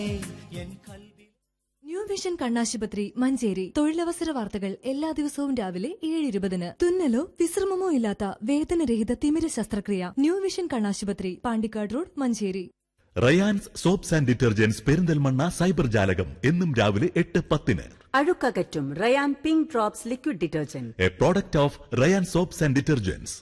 new vision കണ്ണാശുപത്രി മഞ്ചേരി തൊഴിലവസര വാർത്തകൾ എല്ലാ ദിവസവും രാവിലെ ഏഴ് ഇരുപതിന് തുന്നലോ വിശ്രമമോ ഇല്ലാത്ത വേദനരഹിത തിമിര ശസ്ത്രക്രിയ ന്യൂ വിഷൻ കണ്ണാശുപത്രി Pandikkad road Manjeri Rayan's soaps and detergents Perinthalmanna cyber ജാലകം എന്നും രാവിലെ എട്ട് പത്തിന് അഴുക്കകറ്റും Rayan pink drops liquid detergent a product of Rayan soaps and detergents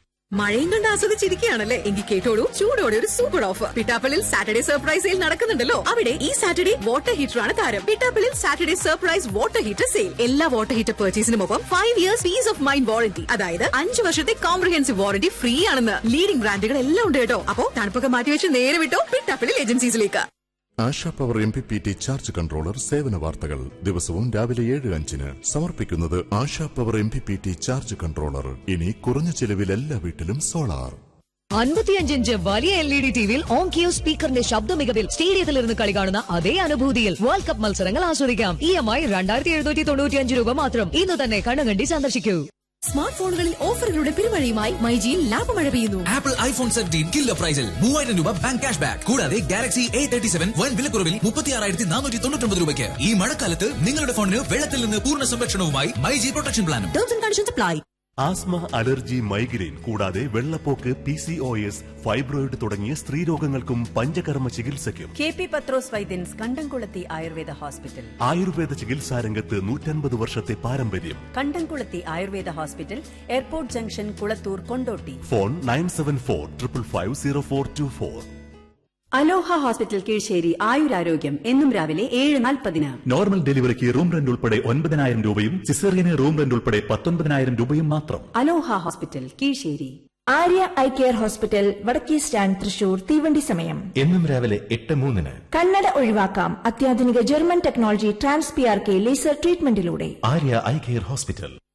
മഴയും കണ്ട് ആസ്വദിച്ചിരിക്കുകയാണല്ലേ എങ്കിൽ കേട്ടോളൂ ചൂടോടെ ഒരു super offer Pittappillil Saturday surprise sale നടക്കുന്നുണ്ടല്ലോ അവിടെ ഈ സാറ്റർഡേ വാട്ടർ ഹീറ്റർ ആണ് താരം Pittappillil Saturday surprise water heater sale എല്ലാ വാട്ടർ ഹീറ്റർ പർച്ചേസിനുമൊപ്പം five years peace of mind warranty അതായത് അഞ്ച് വർഷത്തെ കോംപ്രഹെൻസീവ് വാറന്റി ഫ്രീ ആണെന്ന് ലീഡിംഗ് ബ്രാൻഡുകൾ എല്ലാം ഉണ്ട് കേട്ടോ അപ്പോ തണുപ്പൊക്കെ മാറ്റിവെച്ച് നേരെ വിട്ടോ പിട്ടാപ്പള്ളിൽ ഏജൻസീസിലേക്ക് Asha power M P P T charge controller സേവന വാർത്തകൾ ദിവസവും രാവിലെ ഏഴ് അഞ്ചിന് സമർപ്പിക്കുന്നത് Asha power M P P T charge controller ഇനി കുറഞ്ഞ ചെലവിൽ എല്ലാ വീട്ടിലും സോളാർ അൻപത്തിയഞ്ചിഞ്ച് വലിയ എൽ ഇ ഡി ടിവിയിൽ ഓൺ ക്യൂ സ്പീക്കറിന്റെ ശബ്ദ മികവിൽ സ്റ്റേഡിയത്തിലിരുന്ന് കളി കാണുന്ന അതേ അനുഭൂതിയിൽ വേൾഡ് കപ്പ് മത്സരങ്ങൾ ആസ്വദിക്കാം ഇ എം ഐ രണ്ടായിരത്തി എഴുന്നൂറ്റി തൊണ്ണൂറ്റിയഞ്ച് രൂപ മാത്രം ഇന്ന് തന്നെ കണ്ണുകണ്ടി സന്ദർശിക്കൂ സ്മാർട്ട് ഫോണുകളിൽ ഓഫറുകളുടെ പെരുമഴയുമായി മൈജിയിൽ ലാഭമഴ പെയ്യുന്നു ആപ്പിൾ ഐഫോൺ സെവൻറ്റീൻ കില്ല പ്രൈസിൽ മൂവായിരം രൂപ ബാങ്ക് ക്യാഷ് ബാക്ക് കൂടാതെ ഗാലക്സി എ തേർട്ടി സെവൻ വൻ വിലക്കുറവിൽ മുപ്പത്തി ആറായിരത്തി നാനൂറ്റി തൊണ്ണൂറ്റൊമ്പത് രൂപയ്ക്ക് ഈ മഴക്കാലത്ത് നിങ്ങളുടെ ഫോണിന് വെള്ളത്തിൽ നിന്ന് പൂർണ്ണ സംരക്ഷണവുമായി മൈജി പ്രൊട്ടക്ഷൻ പ്ലാനും terms and conditions apply asthma allergy migraine കൂടാതെ വെള്ളപ്പോക്ക് P C O S fibroid തുടങ്ങിയ സ്ത്രീരോഗങ്ങൾക്കും പഞ്ചകർമ്മ ചികിത്സയ്ക്കും കെ പി പത്രോസ് വൈദ്യൻസ് കണ്ടംകുളത്തി ആയുർവേദ ഹോസ്പിറ്റൽ ആയുർവേദ ചികിത്സാ രംഗത്ത് നൂറ്റൻപത് വർഷത്തെ പാരമ്പര്യം Kandamkulathy Ayurveda hospital airport junction Kulathur Kondotty phone nine seven four triple five zero four two four Aloha hospital Kizhissery ആയുരാരോഗ്യം എന്നും രാവിലെ ഏഴ് നാൽപ്പതിന് നോർമൽ ഡെലിവറിക്ക് റൂം റെന്റ് ഉൾപ്പെടെ ഒൻപതിനായിരം രൂപയും സിസേറിയന് റൂം റെന്റ് ഉൾപ്പെടെ പത്തൊൻപതിനായിരം രൂപയും മാത്രം അലോഹ hospital Keezhissery Arya eye care hospital വടക്കേ സ്റ്റാൻഡ് തൃശൂർ തീവണ്ടി സമയം എന്നും രാവിലെ എട്ട് മൂന്നിന് കണ്ണട ഒഴിവാക്കാം അത്യാധുനിക German technology trans P R K laser ട്രീറ്റ്മെന്റിലൂടെ ആര്യ ഐ കെയർ ഹോസ്പിറ്റൽ